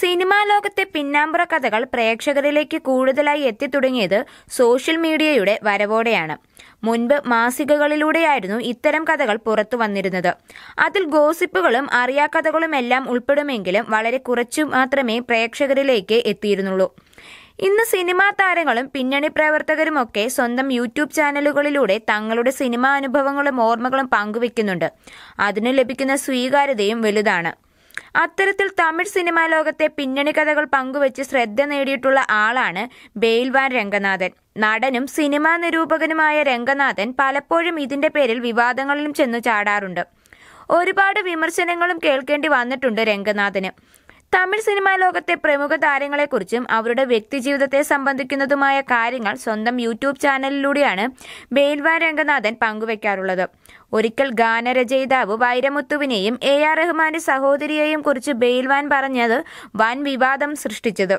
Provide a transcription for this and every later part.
Cinema ലോകത്തെ പിന്നാമ്പുറ കഥകൾ പ്രേക്ഷകരിലേക്ക് കൂടുതലായി എത്തിത്തുടങ്ങിയത് സോഷ്യൽ മീഡിയയുടെ വരവോടെയാണ് മുൻപ് മാസികകളിലൂടെയായിരുന്നു ഇത്തരം കഥകൾ പുറത്തു വന്നിരുന്നത് അതിൽ ഗോസിപ്പുകളും അറിയാക്കഥകളും എല്ലാം ഉൾപ്പെടുമെങ്കിലും വളരെ കുറച്ചു മാത്രമേ പ്രേക്ഷകരിലേക്ക് എത്തിയിരുന്നുള്ളൂ ഇന്ന് സിനിമാ താരങ്ങളും പിന്നണി പ്രവർത്തകരുമൊക്കെ സ്വന്തം യൂട്യൂബ് ചാനലുകളിലൂടെ തങ്ങളുടെ സിനിമാ അനുഭവങ്ങളും ഓർമ്മകളും പങ്കുവെക്കുന്നുണ്ട് അതിന് ലഭിക്കുന്ന സ്വീകാര്യതയും വലുതാണ് അത്തരത്തിൽ തമിഴ് സിനിമാ ലോകത്തെ പിന്നണി കഥകൾ പങ്കുവച്ച് ശ്രദ്ധ നേടിയിട്ടുള്ള ആളാണ് ബെയിൽവാൻ രംഗനാഥൻ നടനും സിനിമാ നിരൂപകനുമായ രംഗനാഥൻ പലപ്പോഴും ഇതിന്റെ പേരിൽ വിവാദങ്ങളിലും ചെന്നു ചാടാറുണ്ട് ഒരുപാട് വിമർശനങ്ങളും കേൾക്കേണ്ടി വന്നിട്ടുണ്ട് രംഗനാഥന് തമിഴ് സിനിമാ ലോകത്തെ പ്രമുഖ താരങ്ങളെക്കുറിച്ചും അവരുടെ വ്യക്തിജീവിതത്തെ സംബന്ധിക്കുന്നതുമായ കാര്യങ്ങൾ സ്വന്തം യൂട്യൂബ് ചാനലിലൂടെയാണ് ബെയിൽവാൻ രംഗനാഥൻ പങ്കുവയ്ക്കാറുള്ളത് ഒരിക്കൽ ഗാനരചയിതാവ് വൈരമുത്തുവിനെയും എ ആർ റഹ്മാന്റെ സഹോദരിയെയും കുറിച്ച് ബെയിൽവാൻ പറഞ്ഞത് വൻ വിവാദം സൃഷ്ടിച്ചത്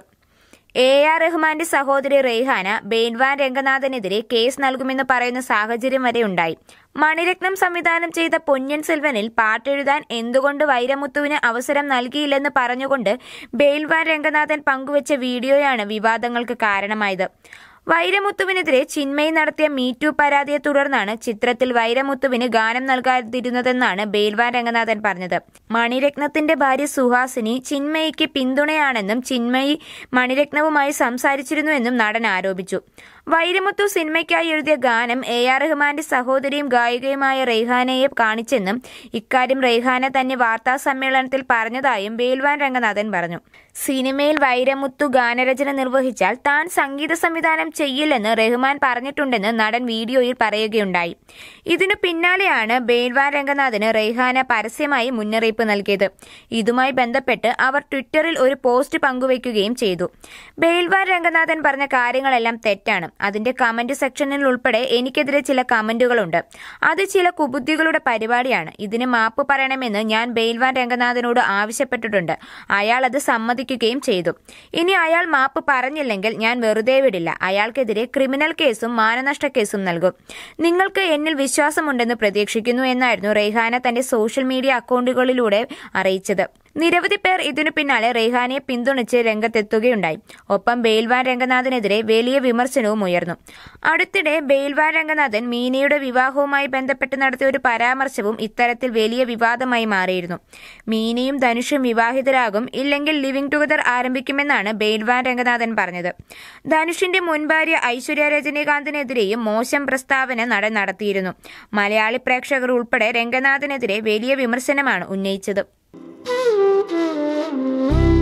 എ ആർ റഹ്മാന്റെ സഹോദരി റെയ്ഹാന ബെയിൻവാൻ രംഗനാഥനെതിരെ കേസ് നൽകുമെന്ന് പറയുന്ന സാഹചര്യം വരെ ഉണ്ടായി മണിരത്നം സംവിധാനം ചെയ്ത പൊന്നിയൻ സെൽവനിൽ പാട്ടെഴുതാൻ എന്തുകൊണ്ട് വൈരമുത്തുവിന് അവസരം നൽകിയില്ലെന്ന് പറഞ്ഞുകൊണ്ട് ബെയിൽവാൻ രംഗനാഥൻ പങ്കുവച്ച വീഡിയോയാണ് വിവാദങ്ങൾക്ക് കാരണമായത് വൈരമുത്തുവിനെതിരെ ചിന്മയി നടത്തിയ മീറ്റു പരാതിയെ തുടർന്നാണ് ചിത്രത്തിൽ വൈരമുത്തുവിന് ഗാനം നൽകാതിരുന്നതെന്നാണ് ബെയിൽവാൻ രംഗനാഥൻ പറഞ്ഞത് മണിരത്നത്തിന്റെ ഭാര്യ സുഹാസിനി ചിന്മയിക്ക് പിന്തുണയാണെന്നും ചിന്മയി മണിരത്നവുമായി സംസാരിച്ചിരുന്നുവെന്നും നടൻ ആരോപിച്ചു വൈരമുത്തു സിനിമയ്ക്കായി എഴുതിയ ഗാനം എ ആർ റഹ്മാന്റെ സഹോദരിയും ഗായികയുമായ റെയ്ഹാനയെ കാണിച്ചെന്നും ഇക്കാര്യം റെയ്ഹാന തന്നെ വാർത്താ സമ്മേളനത്തിൽ പറഞ്ഞതായും ബേൽവാൻ രംഗനാഥൻ പറഞ്ഞു സിനിമയിൽ വൈരമുത്തു ഗാനരചന നിർവഹിച്ചാൽ താൻ സംഗീത സംവിധാനം ചെയ്യില്ലെന്ന് റഹ്മാൻ പറഞ്ഞിട്ടുണ്ടെന്ന് നടൻ വീഡിയോയിൽ പറയുകയുണ്ടായി ഇതിനു പിന്നാലെയാണ് ബേൽവാൻ രംഗനാഥന് റെയ്ഹാന പരസ്യമായി മുന്നറിയിപ്പ് നൽകിയത് ഇതുമായി ബന്ധപ്പെട്ട് അവർ ട്വിറ്ററിൽ ഒരു പോസ്റ്റ് പങ്കുവയ്ക്കുകയും ചെയ്തു ബേൽവാൻ രംഗനാഥൻ പറഞ്ഞ കാര്യങ്ങളെല്ലാം തെറ്റാണ് അതിന്റെ കമന്റ് സെക്ഷനിൽ ഉൾപ്പെടെ എനിക്കെതിരെ ചില കമന്റുകളുണ്ട് അത് ചില കുബുദ്ധികളുടെ പരിപാടിയാണ് ഇതിന് മാപ്പ് പറയണമെന്ന് ഞാൻ ബെയിൽവാൻ രംഗനാഥനോട് ആവശ്യപ്പെട്ടിട്ടുണ്ട് അയാൾ അത് സമ്മതിക്കുകയും ചെയ്തു ഇനി അയാൾ മാപ്പ് പറഞ്ഞില്ലെങ്കിൽ ഞാൻ വെറുതെ വിടില്ല അയാൾക്കെതിരെ ക്രിമിനൽ കേസും മാനനഷ്ട കേസും നൽകും നിങ്ങൾക്ക് എന്നിൽ വിശ്വാസമുണ്ടെന്ന് പ്രതീക്ഷിക്കുന്നു എന്നായിരുന്നു റെയ്ഹാന തന്റെ സോഷ്യൽ മീഡിയ അക്കൗണ്ടുകളിലൂടെ അറിയിച്ചത് നിരവധി പേർ ഇതിനു പിന്നാലെ റെയ്ഹാനയെ പിന്തുണച്ച് രംഗത്തെത്തുകയുണ്ടായി ഒപ്പം ബെയിൽവാൻ രംഗനാഥനെതിരെ വലിയ വിമർശനവും ഉയർന്നു അടുത്തിടെ ബെയിൽവാൻ രംഗനാഥൻ മീനയുടെ വിവാഹവുമായി ബന്ധപ്പെട്ട് നടത്തിയ ഒരു പരാമർശവും ഇത്തരത്തിൽ വലിയ വിവാദമായി മാറിയിരുന്നു മീനയും ധനുഷും വിവാഹിതരാകും ഇല്ലെങ്കിൽ ലിവിംഗ് ടുഗദർ ആരംഭിക്കുമെന്നാണ് ബെയിൽവാൻ രംഗനാഥൻ പറഞ്ഞത് ധനുഷിന്റെ മുൻ ഭാര്യ ഐശ്വര്യ രജനീകാന്തിനെതിരെയും മോശം പ്രസ്താവന നടൻ നടത്തിയിരുന്നു മലയാളി പ്രേക്ഷകർ ഉൾപ്പെടെ രംഗനാഥനെതിരെ വലിയ വിമർശനമാണ് ഉന്നയിച്ചത് Thank you.